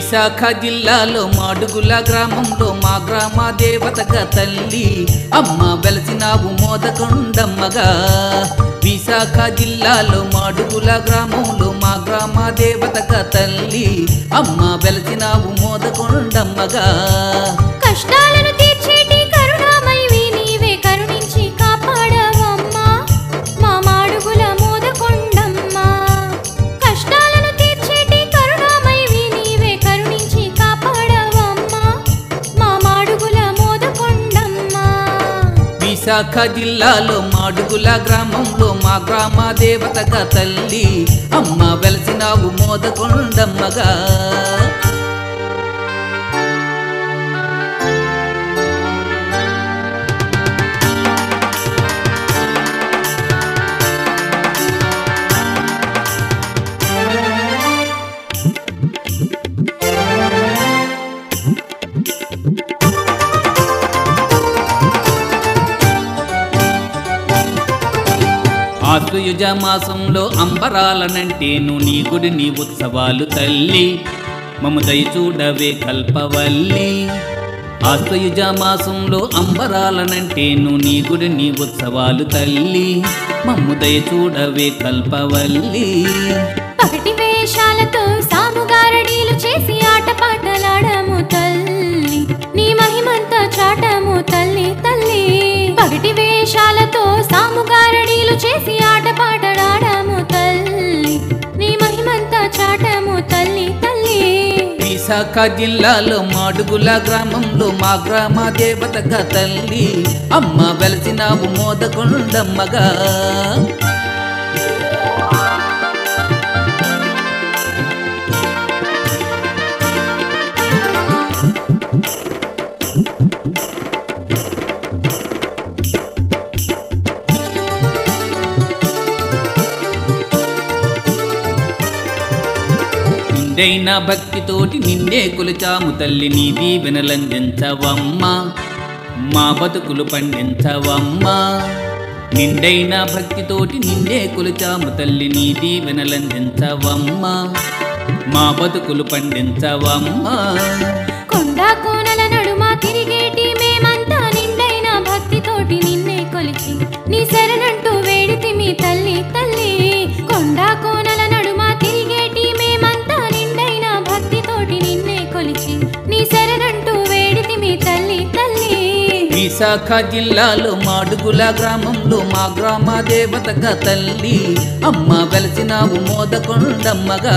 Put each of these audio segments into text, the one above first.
విశాఖ జిల్లాలో మాడుగుల గ్రామంలో మా గ్రామ దేవతగా తల్లి అమ్మ వెలసినావు మోదకొండమ్మగా విశాఖ జిల్లాలో మాడుగుల గ్రామంలో మా గ్రామ దేవతగా తల్లి అమ్మ వెలసినావు మోదకొండమ్మగా కష్టాలను తీర్చేటి కరుణామయివి నీవే కరుణించి కాపాడవమ్మా మా మాడుగుల మోదకొండమ్మా కష్టాలను తీర్చేటి కరుణామయివి నీవే కరుణించి కాపాడవమ్మా మా మాడుగుల మోదకొండమ్మా విశాఖ జిల్లాలో మాడుగుల గ్రామంలో మా గ్రామ దేవతగా తల్లి అమ్మ వెలసినావు మోదకొండమ్మగా ఆశ్వయుజ మాసంలో అంబరాలనంటేను నీ గుడి నీ ఉత్సవాలు తల్లి మము దయ చూడవే కల్పవల్లి ఆశ్వయుజ మాసంలో అంబరాలనంటేను నీ గుడి నీ ఉత్సవాలు తల్లి మమ్ము దయ చూడవే కల్పవల్లి పగటి వేషాలతో సాముగారడీలు చేసి ఆటపాటలాడము తల్లి నీ మహిమంతా చాటము తల్లి తల్లి పగటి వేషాలతో సాముగారడీలు చేసి ఆటపాటలాడము తల్లి నీ మహిమంతా చాటము తల్లి తల్లి విశాఖ జిల్లాలో మాడుగుల గ్రామంలో మా గ్రామ దేవతగా తల్లి అమ్మ వెలసినావు మోదకొండమ్మగా నిండైన భక్తితోటి నిన్నే కొలిచాము తల్లి నీ దీవెనలందించవమ్మా మా బతుకులు పండించవమ్మా నిండైన భక్తితోటి నిన్నే కొలిచాము తల్లి నీ దీవెనలందించవమ్మా మా బతుకులు పండించవమ్మా కొండ కోనల నడుమ తిరిగేటి మేమంతా నిండైన భక్తితోటి నిన్నే కొలిచి నీ శరణంటూ వేడితి మీ తల్లి తల్లి కొండ కోనల నడుమ తిరిగేటి మేమంతా నిండైన భక్తితోటి నిన్నే కొలిచి నీ శరణంటూ వేడితి మీ తల్లి తల్లి విశాఖ జిల్లాలో మాడుగుల గ్రామంలో మా గ్రామ దేవతగా తల్లి అమ్మ వెలసినావు మోదకొండమ్మగా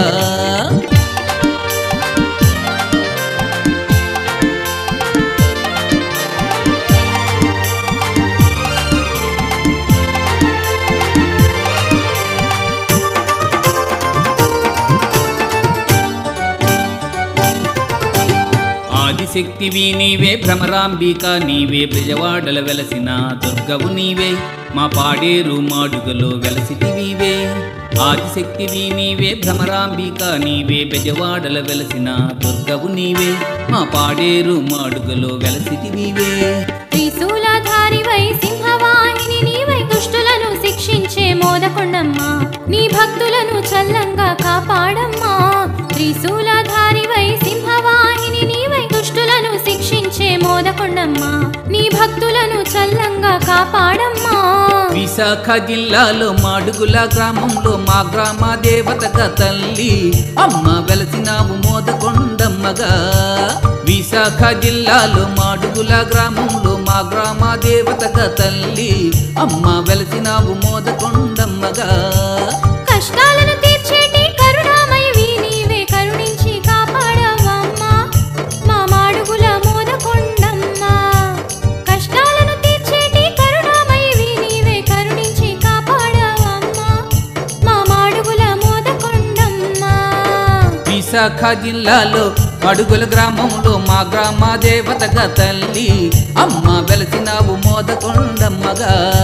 ఆదిశక్తివి నీవే భ్రమరాంబిక నీవే బ్రజవాడల వెలసిన దుర్గవు నీవే మా పాడేరు మాడుగలో వెలసితివీవే ఆదిశక్తివి నీవే భ్రమరాంబిక నీవే బెజవాడల వెలసిన దుర్గవు నీవే మా పాడేరు మాడుగలో వెలసితివీవే త్రిశూలధారివై సింహవాహిని నీవై దుష్టులను శిక్షించే మోదకొండమ్మా నీ భక్తులను చల్లంగా కాపాడమ్మా త్రిశూలధారివై సింహవాహిని నీవై దుష్టులను శిక్షించే మోదకొండమ్మా నీ భక్తులను చల్లంగా కాపాడమ్మా విశాఖ జిల్లాలో మాడుగుల గ్రామంలో మా గ్రామ దేవతగా తల్లి అమ్మ వెలసినావు మోదకొండమ్మగా విశాఖ జిల్లాలో మాడుగుల గ్రామంలో మా గ్రామ దేవతగా తల్లి అమ్మ వెలసినావు మోదకొండమ్మగా కష్టాలను తీర్చేటి కరుణామయివి నీవే కరుణించి కాపాడవమ్మా మా మాడుగుల మోదకొండమ్మా కష్టాలను తీర్చేటి కరుణామయివి నీవే కరుణించి కాపాడవమ్మా మా మాడుగుల మోదకొండమ్మా విశాఖ జిల్లాలో అడుగుల గ్రామంలో మా గ్రామ దేవతగా తల్లి అమ్మ వెలసినావు మోదకొండమ్మగా